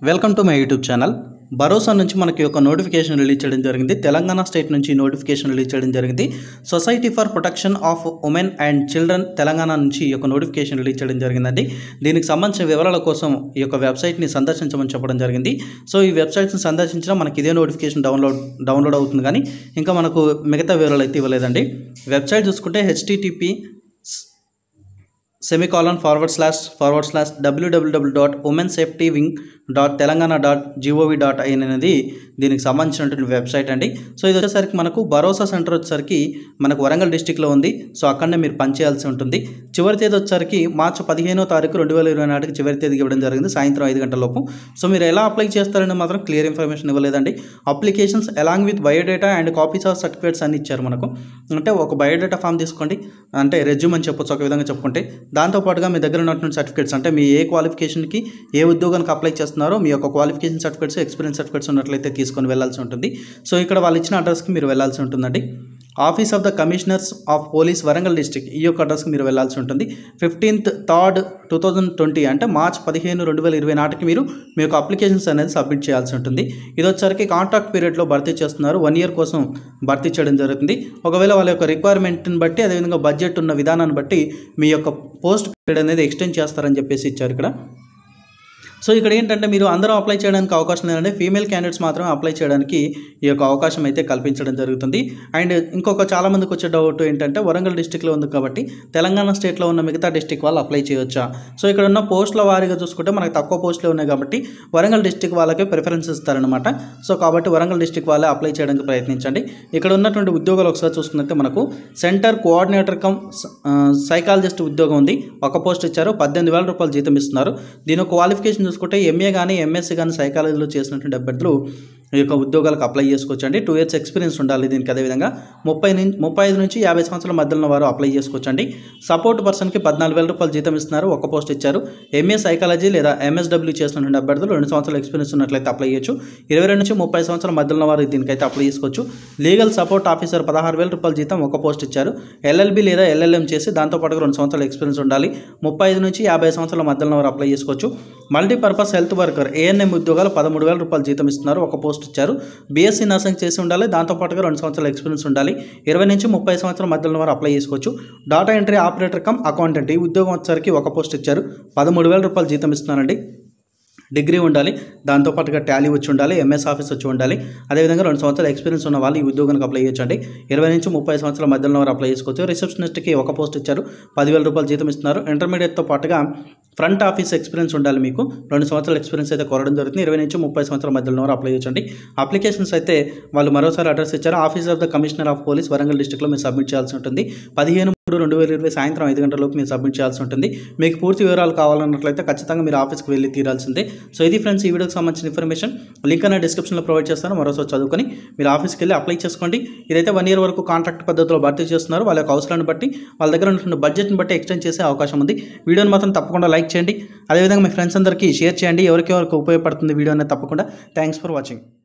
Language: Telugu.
welcome to my YouTube channel Bharosa నుంచి మనకి ఒక నోటిఫికేషన్ రిలీజ్ చేయడం జరిగింది తెలంగాణ స్టేట్ నుంచి నోటిఫికేషన్ రిలీజ్ చేయడం జరిగింది society for protection of women and children Telangana నుంచి ఈ యొక్క నోటిఫికేషన్ రిలీజ్ చేయడం జరిగిందండి దీనికి సంబంధించిన వివరాల కోసం ఈ యొక్క వెబ్సైట్ని సందర్శించమని చెప్పడం జరిగింది సో ఈ వెబ్సైట్ని సందర్శించినా మనకి ఇదే నోటిఫికేషన్ డౌన్లోడ్ డౌన్లోడ్ అవుతుంది కానీ ఇంకా మనకు మిగతా వివరాలు అయితే ఇవ్వలేదండి వెబ్సైట్ చూసుకుంటే HTTP semicolon forward slash forward slash WWW dot women safety wing dot Telangana dot GOV dot in అనేది దీనికి సంబంధించినటువంటి వెబ్సైట్ అండి సో ఇది వచ్చేసరికి మనకు భరోసా సెంటర్ వచ్చేసరికి మనకు వరంగల్ డిస్టిక్లో ఉంది సో అక్కడనే మీరు పనిచేయాల్సి ఉంటుంది చివరి తేదీ వచ్చేసరికి మార్చి పదిహేనో తారీఖు రెండు వేల ఇరవై నాటికి చివరి తేదీ ఇవ్వడం జరిగింది సాయంత్రం ఐదు గంటల లోపు సో మీరు ఎలా అప్లై చేస్తారని మాత్రం క్లియర్ ఇన్ఫర్మేషన్ ఇవ్వలేదండి applications along with biodata and copies of certificates అన్ని ఇచ్చారు మనకు అంటే ఒక బయోడేటా ఫామ్ తీసుకోండి అంటే రెజ్యూమ్ అని చెప్పొచ్చు ఒక విధంగా చెప్పుకుంటే దాంతోపాటుగా మీ దగ్గర ఉన్నటువంటి సర్టిఫికేట్స్ అంటే మీ ఏ క్వాలిఫికేషన్కి ఏ ఉద్యోగానికి అప్లై చేస్తున్నారో మీ యొక్క క్వాలిఫికేషన్ సర్టిఫికేట్స్ ఎక్స్పీరియన్స్ సర్టిఫికేట్స్ ఉన్నట్లయితే తీసుకొని వెళ్ళాల్సి ఉంటుంది సో ఇక్కడ వాళ్ళు ఇచ్చిన అడ్రస్కి మీరు వెళ్ళాల్సి ఉంటుందండి office of the commissioners of police Warangal district ఈ యొక్క అడ్రస్కి మీరు వెళ్ళాల్సి ఉంటుంది fifteenth third two thousand twenty అంటే మార్చ్ పదిహేను రెండు వేల ఇరవై నాటికి మీరు మీ యొక్క అప్లికేషన్స్ అనేది సబ్మిట్ చేయాల్సి ఉంటుంది ఇది వచ్చరికి కాంట్రాక్ట్ పీరియడ్లో భర్తీ చేస్తున్నారు వన్ ఇయర్ కోసం భర్తీ చేయడం జరుగుతుంది ఒకవేళ వాళ్ళ యొక్క రిక్వైర్మెంట్ని బట్టి అదేవిధంగా బడ్జెట్ ఉన్న విధానాన్ని బట్టి మీ యొక్క పోస్ట్ పీరియడ్ అనేది ఎక్స్టెండ్ చేస్తారని చెప్పేసి ఇచ్చారు ఇక్కడ సో ఇక్కడ ఏంటంటే మీరు అందరూ అప్లై చేయడానికి అవకాశం లేదంటే ఫీమేల్ క్యాండిడేట్స్ మాత్రం అప్లై చేయడానికి ఈ యొక్క అవకాశం అయితే కల్పించడం జరుగుతుంది అండ్ ఇంకొక చాలా మందికి వచ్చే డౌట్ ఏంటంటే వరంగల్ డిస్టిక్లో ఉంది కాబట్టి తెలంగాణ స్టేట్లో ఉన్న మిగతా డిస్టిక్ వాళ్ళు అప్లై చేయొచ్చా సో ఇక్కడ ఉన్న పోస్టుల వారీగా చూసుకుంటే మనకు తక్కువ పోస్టులు ఉన్నాయి కాబట్టి వరంగల్ డిస్టిక్ వాళ్ళకే ప్రిఫరెన్స్ ఇస్తారనమాట సో కాబట్టి వరంగల్ డిస్టిక్ వాళ్ళే అప్లై చేయడానికి ప్రయత్నించండి ఇక్కడ ఉన్నటువంటి ఉద్యోగాలు ఒకసారి చూసుకున్నట్టే మనకు సెంటర్ కోఆర్డినేటర్ కమ్ సైకాలజిస్ట్ ఉద్యోగం ఉంది ఒక పోస్ట్ ఇచ్చారు పద్దెనిమిది వేల రూపాయలు జీతం ఇస్తున్నారు దీని క్వాలిఫికేషన్ చూసుకుంటే ఎంఏ కానీ ఎంఎస్సీ కానీ సైకాలజీలో చేసినటువంటి అభ్యర్థులు ఈ యొక్క ఉద్యోగాలకు అప్లై చేసుకోవచ్చు అండి టూ ఇయర్స్ ఎక్స్పీరియన్స్ ఉండాలి దీనికి అదేవిధంగా ముప్పై నుంచి ముప్పై ఐదు నుంచి యాభై సంవత్సరాల మధ్యలో వారు అప్లై చేసుకోవచ్చు అండి సపోర్ట్ పర్సన్కి పద్నాలుగు వేల రూపాయలు జీతం ఇస్తున్నారు ఒక పోస్ట్ ఇచ్చారు ఎంఏ సైకాలజీ లేదా ఎంఎస్డబ్ల్యూ చేసినటువంటి అభ్యర్థులు రెండు సంవత్సరాల ఎక్స్పీరియన్స్ ఉన్నట్లయితే అప్లై చేయొచ్చు ఇరవై రెండు నుంచి ముప్పై సంవత్సరాల మధ్యలో వారు దీనికైతే అప్లై చేసుకోవచ్చు లీగల్ సపోర్ట్ ఆఫీసర్ పదహారు వేల రూపాయల జీతం ఒక పోస్ట్ ఇచ్చారు ఎల్ఎల్బి లేదా ఎల్ఎల్ఎం చేసి దాంతోపాటు రెండు సంవత్సరాల ఎక్స్పీరియన్స్ ఉండాలి ముప్పై ఐదు నుంచి యాభై సంవత్సరాల మధ్యలో వారు అప్లై చేసుకోవచ్చు మల్టీపర్పస్ హెల్త్ వర్కర్ ఏఎన్ఎం ఉద్యోగాలు పదమూడు వేల రూపాయలు జీతం ఇస్తున్నారు ఒక పోస్ట్ ఇచ్చారు బీఎస్సీ నర్సింగ్ చేసి ఉండాలి దాంతోపాటుగా రెండు సంవత్సరాల ఎక్స్పీరియన్స్ ఉండాలి ఇరవై నుంచి ముప్పై సంవత్సరాల మధ్యలో వారు అప్లై చేసుకోవచ్చు data entry operator cum accountant ఈ ఉద్యోగం వచ్చేసరికి ఒక పోస్ట్ ఇచ్చారు పదమూడు వేల రూపాయలు జీతం ఇస్తున్నారండి డిగ్రీ ఉండాలి దాంతోపాటుగా టాలీ వచ్చి ఉండాలి ఎంఎస్ ఆఫీస్ వచ్చి ఉండాలి అదేవిధంగా రెండు సంవత్సరాల ఎక్స్పీరియన్స్ ఉన్న వాళ్ళు ఈ ఉద్యోగానికి అప్లై చేయొచ్చండి ఇరవై నుంచి ముప్పై సంవత్సరాల మధ్యలో వారు అప్లై చేసుకోవచ్చు రిసెప్షనిస్ట్కి ఒక పోస్ట్ ఇచ్చారు పదివేల రూపాయలు జీతం ఇస్తున్నారు ఇంటర్మీడియట్తో పాటుగా ఫ్రంట్ ఆఫీస్ ఎక్స్పీరియన్స్ ఉండాలి మీకు రెండు సంవత్సరాల ఎక్స్పీరియన్స్ అయితే కోరడం జరుగుతుంది ఇరవై నుంచి ముప్పై సంవత్సరాల మధ్యలో వారు అప్లై చేయొచ్చండి అప్లికేషన్స్ అయితే వాళ్ళు మరోసారి అడ్రస్ ఇచ్చారు office of the commissioner of police Warangal డిస్టిక్లో మీరు సబ్మిట్ చేయాల్సి ఉంటుంది పదిహేను మూడు రెండు వేల ఇరవై సాయంత్రం ఐదు గంటలలోపు మీరు సబ్మిట్ చేయాల్సి ఉంటుంది మీకు పూర్తి వివరాలు కావాలన్నట్లయితే ఖచ్చితంగా మీరు ఆఫీస్కి వెళ్ళి తీరాల్సిందే సో ఇది ఫ్రెండ్స్ ఈ వీడియోకి సంబంధించిన ఇన్ఫర్మేషన్ లింక్ అనేది డిస్క్రిప్షన్లో ప్రొవైడ్ చేస్తాను మరోసారి చదువుకొని మీరు ఆఫీస్కి వెళ్ళి అప్లై చేసుకోండి ఇదైతే వన్ ఇయర్ వరకు కాంట్రాక్ట్ పద్ధతిలో భర్తీ చేస్తున్నారు వాళ్ళ యొక్క అవసరాన్ని బట్టి వాళ్ళ దగ్గర ఉన్నటువంటి బడ్జెట్ని బట్టి ఎక్స్టెండ్ చేసే అవకాశం ఉంది వీడియోని మాత్రం తప్పకుండా లైక్ చేయండి అదేవిధంగా మీ ఫ్రెండ్స్ అందరికీ షేర్ చేయండి ఎవరికి ఎవరికి ఉపయోగపడుతుంది వీడియో అనేది తప్పకుండా థ్యాంక్స్ ఫర్ వాచింగ్